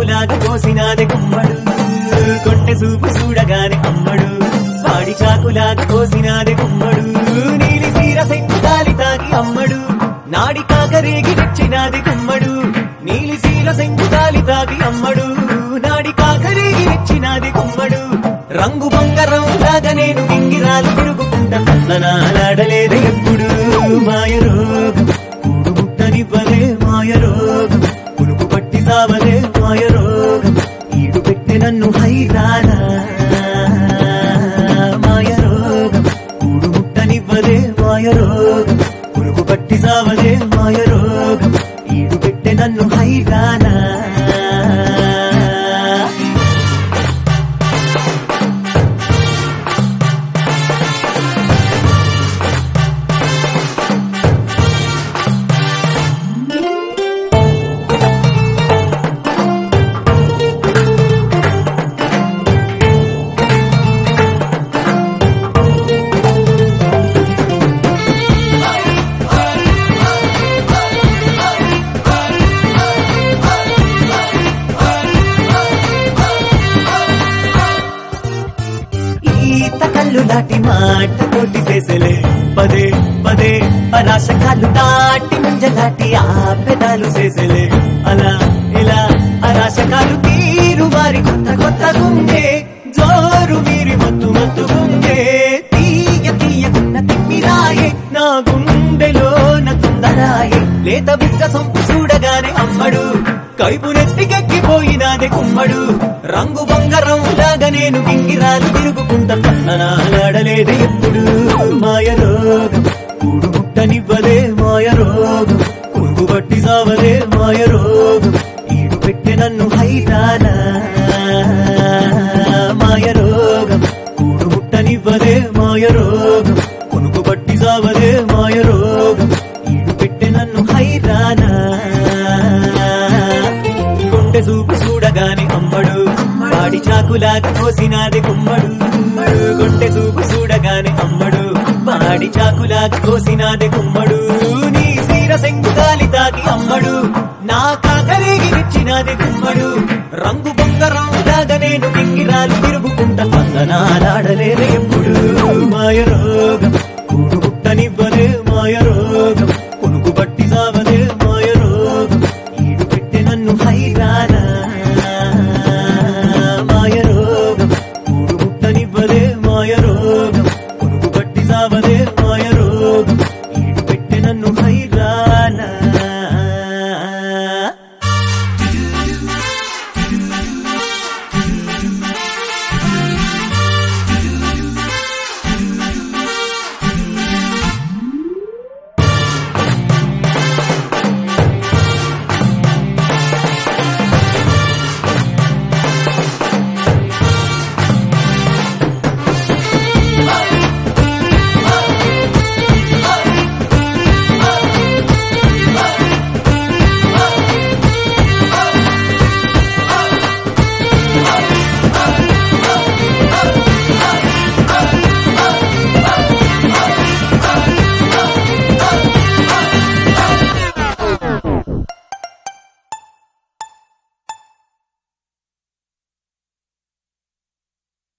చాకులాగా కోసినాది గుమ్మడు కొంటె సూపు చూడగానే అమ్మడు వాడి చాకులాగా కోసినాది గుమ్మడు నీలి సీర సెంకు గాలి తాగి అమ్మడు నాడి కాకరేగి తెచ్చినాది గుమ్మడు నీలి సీర సెంకు గాలి తాగి అమ్మడు నాడి కాకరేగి తెచ్చినాది గుమ్మడు రంగు బంగారం లాగా నేను గింగిరాలు తిరుగుకుంటా నాలాడలేదు ఎప్పుడు మాయ రోగం కూడు ముట్టనివ్వలే మాయ రోగం పులుపు పట్టి సావలే మాయ రోగం ఈడు పెట్టి నన్ను హైరానా మాయ రోగం కూడు ముట్టనివ్వలే మాయ రోగం పులుపు పట్టి సావలే మాయ రోగం ఈడు పెట్టి నన్ను హైరానా ఈత కళ్ళు లాంటి మాట తోటి చేసలే పదే పదే పరాశ కళ్ళు దాటి ముంజ దాటి ఆ పెదాలు చేసలే అలా ఇలా అరాశ కాలు తీరు వారి కొత్త కొత్త గుండె జోరు మీరి మత్తు మత్తు గుండె తీయ తీయకున్న తిమ్మిరాయే నా గుండెలో నా తుందరాయే లేత బిడ్డ సొంపు చూడగానే అమ్మడు కైపు నెత్తికెక్కిపోయినాదే కుమ్మడు రంగు బంగారం లాగా నేను గింగిరాలు తిరుగుకుంటా నాలాడలేదు ఎప్పుడు మాయ రోగం కూడు ముట్టనివ్వలే మాయ రోగం కుంగు బట్టి సావలే మాయ రోగం ఈడు పెట్టి నన్ను హైరానా మాయ రోగం కూడు ముట్టనివ్వలే మాయ రోగం కొనుకు బట్టి సావలే మాయ రోగం ఈడు పెట్టి నన్ను హైరానా గుండె చూపు చూడగానే అమ్మడు వాడి చాకులాగా కోసినాది గుమ్మడు గుండె చూపు చూడగానే అమ్మడు వాడి చాకులాగా కోసినాది గుమ్మడు నీ సీర సెంగు గాలి తాకి అమ్మడు నా కాకరేగి నిచ్చినాది గుమ్మడు రంగు బొంగరం లాగా నేను కింగిరాలు తిరుగుకుంటా వందనాలాడలేదే